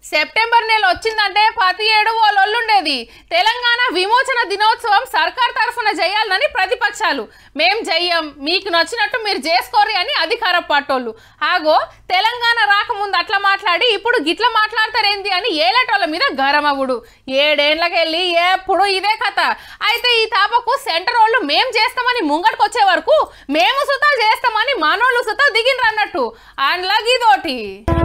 September నెల వచ్చిందంటే ప్రతి ఏడు ఓ లొల్లుండేది తెలంగాణ విమోచన దినోత్సవం సర్కార్ తరఫున చేయాలని ప్రతిపక్షాలు మేం చెయ్యం మీకు నచ్చినట్టు మీరు చేసుకోరి అని అధికార పార్టోళ్ళు ఆగో తెలంగాణ రాకముందు అట్లా మాట్లాడి ఇప్పుడు గిట్ల మాట్లాడతారేంది అని ఏలేటోళ్ళ మీద గరమవుడు ఏడేండ్లకెళ్ళి ఎప్పుడు ఇదే కథ అయితే ఈ తాపకు సెంటర్ వాళ్ళు మేం చేస్తామని ముంగటికి వచ్చే వరకు మేము సుతా చేస్తామని మనోళ్ళు సుతా దిగినరు అన్నట్టు అండ్లా ఇదోటి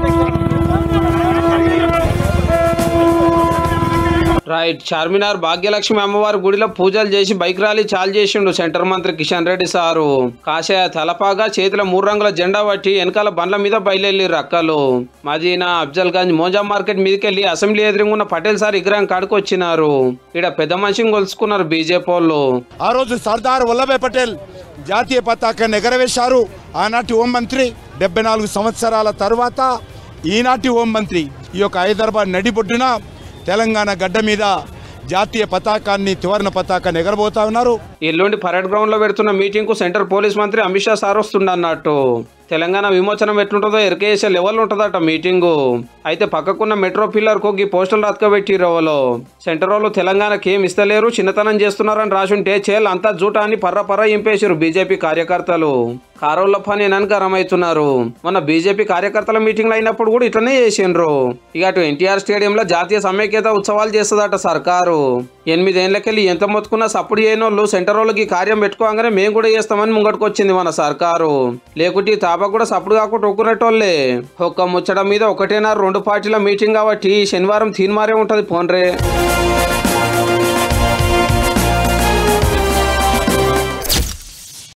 రైట్ చార్మినార్ భాగ్యలక్ష్మి అమ్మవారి గుడిలో పూజలు చేసి బైక్ ర్యాలీ చాలు చేసిండు సెంటర్ మంత్రి కిషన్ రెడ్డి సారు కాషాయ తలపాగా చేతిలో మూడు రంగుల జెండా పట్టి వెనకాల బండ్ల మీద బయలుదేరి రక్కలు మదీనా అఫ్జల్ గంజ్ మోజా మార్కెట్ మీదకెళ్లి అసెంబ్లీ ఎదురుగున్న పటేల్ సార్ విగ్రహం కాడికి వచ్చినారు ఇక్కడ పెద్ద మనిషిని కొలుసుకున్నారు బీజేపీ వాళ్ళు ఆ రోజు సర్దార్ వల్లభాయ్ పటేల్ జాతీయ పతాకాన్ని ఎగరవేశారు ఆనాటి హోంమంత్రి డెబ్బై నాలుగు సంవత్సరాల తర్వాత ఈనాటి హోంమంత్రి ఈ యొక్క హైదరాబాద్ నడిబొడ్డున తెలంగాణ గడ్డ మీద జాతీయ పతాకాన్ని త్రివర్ణ పతాకాన్ని ఎగరబోతా ఉన్నారు ఎల్లుండి పరేడ్ గ్రౌండ్ లో పెడుతున్న మీటింగ్ కు సెంటర్ పోలీస్ మంత్రి అమిత్ షా సార్ వస్తుండన్నట్టు తెలంగాణ విమోచనం ఎట్లుంటుందో ఎరికేసే లెవెల్ ఉంటుందట మీటింగు అయితే పక్కకున్న మెట్రో పిల్లర్ కు ఈ పోస్టులు రతకబెట్టిరు ఎవలో సెంటర్ వాళ్ళు తెలంగాణకి ఏం ఇస్తలేరు చిన్నతనం చేస్తున్నారని రాసుంటే చేల్ అంతా జూటా అని పర్ర పర్ర ఇంపేసారు బీజేపీ కార్యకర్తలు కారోళ్ళ పని గరం అవుతున్నారు మొన్న బీజేపీ కార్యకర్తల మీటింగ్లు అయినప్పుడు కూడా ఇట్లనే చేసిండ్రు ఇక అటు ఎన్టీఆర్ స్టేడియంలో జాతీయ సమైక్యత ఉత్సవాలు చేస్తుందట సర్కారు ఎనిమిదేళ్లకెళ్ళి ఎంత మొత్తుకున్నా సప్పుడు చేయనోళ్ళు సెంటర్ వాళ్ళకి ఈ కార్యం పెట్టుకోగానే మేము కూడా చేస్తామని ముంగట్టుకొచ్చింది మన సర్కారు లేకుంటే ఈ తాప కూడా సప్పుడు కాకుండా ఒక్కునేటోళ్ళే ఒక్క ముచ్చడం మీద ఒకటేనా రెండు పార్టీల మీటింగ్ కాబట్టి శనివారం తీన్మారే ఉంటది పోన్రే